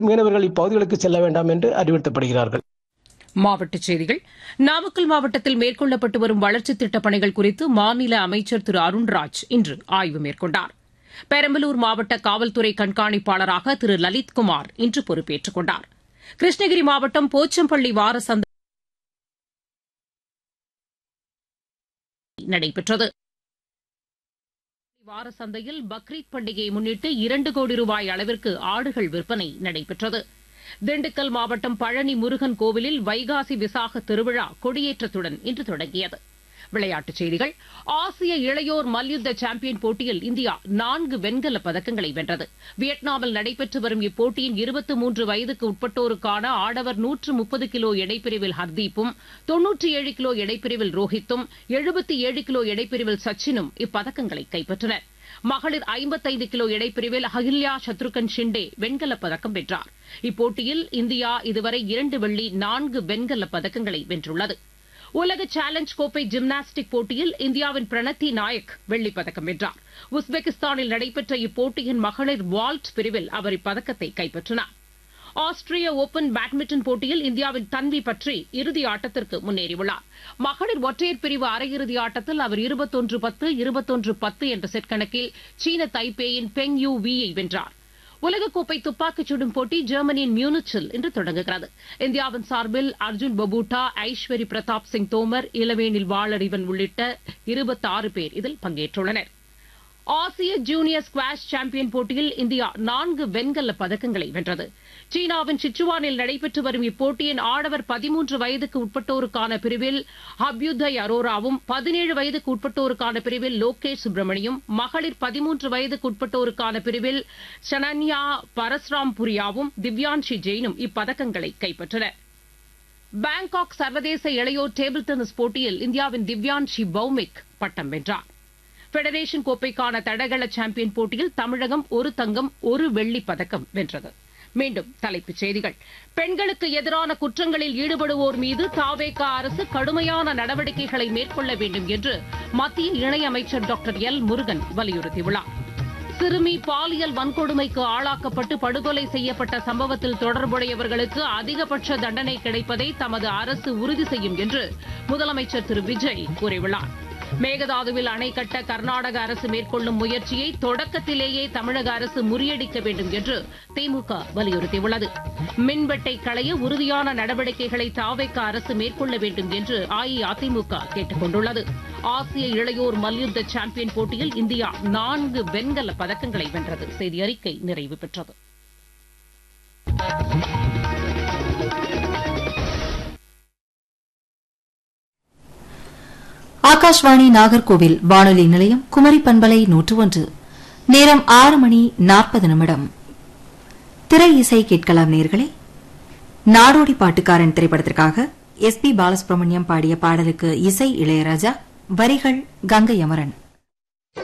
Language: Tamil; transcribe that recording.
மீனவர்கள் இப்பகுதிகளுக்கு செல்ல வேண்டாம் என்று அறிவுறுத்தப்படுகிறார்கள் மாவட்டச் செய்திகள் நாமக்கல் மாவட்டத்தில் மேற்கொள்ளப்பட்டு வரும் வளர்ச்சித் திட்டப் பணிகள் குறித்து மாநில அமைச்சர் திரு அருண்ராஜ் இன்று ஆய்வு மேற்கொண்டார் பெரம்பலூர் மாவட்ட காவல்துறை கண்காணிப்பாளராக திரு லலித்குமார் இன்று பொறுப்பேற்றுக் கொண்டார் கிருஷ்ணகிரி மாவட்டம் போச்சம்பள்ளி வார சந்தை நடைபெற்றது வார சந்தையில் பக்ரீத் பண்டிகையை முன்னிட்டு இரண்டு கோடி ரூபாய் அளவிற்கு ஆடுகள் விற்பனை நடைபெற்றது திண்டுக்கல் மாவட்டம் பழனி முருகன் கோவிலில் வைகாசி விசாக திருவிழா கொடியேற்றத்துடன் இன்று தொடங்கியது விளையாட்டுச் செய்திகள் ஆசிய இளையோர் மல்யுத்த சாம்பியன் போட்டியில் இந்தியா நான்கு வெண்கலப் பதக்கங்களை வென்றது வியட்நாமில் நடைபெற்று வரும் இப்போட்டியின் இருபத்தி மூன்று வயதுக்கு உட்பட்டோருக்கான ஆடவர் நூற்று முப்பது கிலோ எடைப்பிரிவில் ஹர்தீப்பும் தொன்னூற்றி ஏழு கிலோ எடைப்பிரிவில் ரோஹித்தும் எழுபத்தி ஏழு கிலோ எடைப்பிரிவில் சச்சினும் இப்பதக்கங்களை கைப்பற்றினர் மகளிர் ஐம்பத்தைந்து கிலோ எடைப்பிரிவில் அகில்யா சத்ருகன் ஷிண்டே வெண்கலப் பதக்கம் வென்றார் இப்போட்டியில் இந்தியா இதுவரை இரண்டு வெள்ளி நான்கு வெண்கலப் பதக்கங்களை வென்றுள்ளது உலக சேலஞ்ச் கோப்பை ஜிம்னாஸ்டிக் போட்டியில் இந்தியாவின் பிரணத்தி நாயக் வெள்ளிப் பதக்கம் வென்றார் உஸ்பெகிஸ்தானில் நடைபெற்ற இப்போட்டியின் மகளிர் வால்ட் பிரிவில் அவர் இப்பதக்கத்தை கைப்பற்றினார் ஆஸ்திரிய ஓபன் பேட்மிண்டன் போட்டியில் இந்தியாவின் தன்வி பற்றி இறுதி ஆட்டத்திற்கு முன்னேறியுள்ளார் மகளிர் ஒற்றையர் பிரிவு அரையிறுதி ஆட்டத்தில் அவர் இருபத்தொன்று பத்து இருபத்தொன்று பத்து என்ற செட் கணக்கில் சீன தைப்பேயின் பெங் யூ வியை வென்றார் உலகக்கோப்பை துப்பாக்கிச் சுடும் போட்டி ஜெர்மனியின் மியூனிச்சில் இன்று தொடங்குகிறது இந்தியாவின் சார்பில் அர்ஜுன் பபூட்டா ஐஸ்வரி பிரதாப் சிங் தோமர் இளவேனில் வாளறிவன் உள்ளிட்ட இருபத்தாறு பேர் இதில் பங்கேற்றுள்ளனர் ஆசிய ஜூனியர் ஸ்குவாஷ் சாம்பியன் போட்டியில் இந்தியா நான்கு வெண்கலப் பதக்கங்களை வென்றது சீனாவின் சிச்சுவானில் நடைபெற்று வரும் இப்போட்டியின் ஆடவர் பதிமூன்று வயதுக்கு உட்பட்டோருக்கான பிரிவில் அபியுதய் அரோராவும் பதினேழு வயதுக்கு உட்பட்டோருக்கான பிரிவில் லோகேஷ் சுப்பிரமணியும் மகளிர் பதிமூன்று வயதுக்கு உட்பட்டோருக்கான பிரிவில் ஷனன்யா பரஸ்ராம் புரியாவும் திவ்யான்ஷி ஜெயினும் இப்பதக்கங்களை கைப்பற்றினர் பாங்காக் சர்வதேச இளையோர் டேபிள் டென்னிஸ் போட்டியில் இந்தியாவின் திவ்யான்ஷி பௌமிக் பட்டம் வென்றார் பெடரேஷன் கோப்பைக்கான தடகள சாம்பியன் போட்டியில் தமிழகம் ஒரு தங்கம் ஒரு வெள்ளிப் பதக்கம் வென்றது மீண்டும் தலைப்புச் செய்திகள் பெண்களுக்கு எதிரான குற்றங்களில் ஈடுபடுவோர் மீது தாவேகா அரசு கடுமையான நடவடிக்கைகளை மேற்கொள்ள வேண்டும் என்று மத்திய இணையமைச்சர் டாக்டர் எல் முருகன் வலியுறுத்தியுள்ளார் சிறுமி பாலியல் வன்கொடுமைக்கு ஆளாக்கப்பட்டு படுகொலை செய்யப்பட்ட சம்பவத்தில் தொடர்புடையவர்களுக்கு அதிகபட்ச தண்டனை கிடைப்பதை தமது அரசு உறுதி செய்யும் என்று முதலமைச்சர் திரு விஜய் கூறியுள்ளார் மேகதாதுவில் அணை கட்ட கர்நாடக அரசு மேற்கொள்ளும் முயற்சியை தொடக்கத்திலேயே தமிழக அரசு முறியடிக்க வேண்டும் என்று திமுக வலியுறுத்தியுள்ளது மின்வெட்டை களைய உறுதியான நடவடிக்கைகளை தாவைக்க அரசு மேற்கொள்ள வேண்டும் என்று அஇஅதிமுக கேட்டுக் கொண்டுள்ளது ஆசிய இளையோர் மல்யுத்த சாம்பியன் போட்டியில் இந்தியா நான்கு வெண்கல பதக்கங்களை வென்றது செய்தி அறிக்கை நிறைவு பெற்றது ஆகாஷ்வாணி நாகர்கோவில் வானொலி நிலையம் குமரி பண்பலை நூற்று ஒன்று நேரம் ஆறு மணி நாற்பது நிமிடம் திரை இசை கேட்கலாம் நேர்களே நாடோடி பாட்டுக்காரன் திரைப்படத்திற்காக எஸ் பி பாலசுப்ரமணியம் பாடிய பாடலுக்கு இசை இளையராஜா வரிகள் கங்கை அமரன்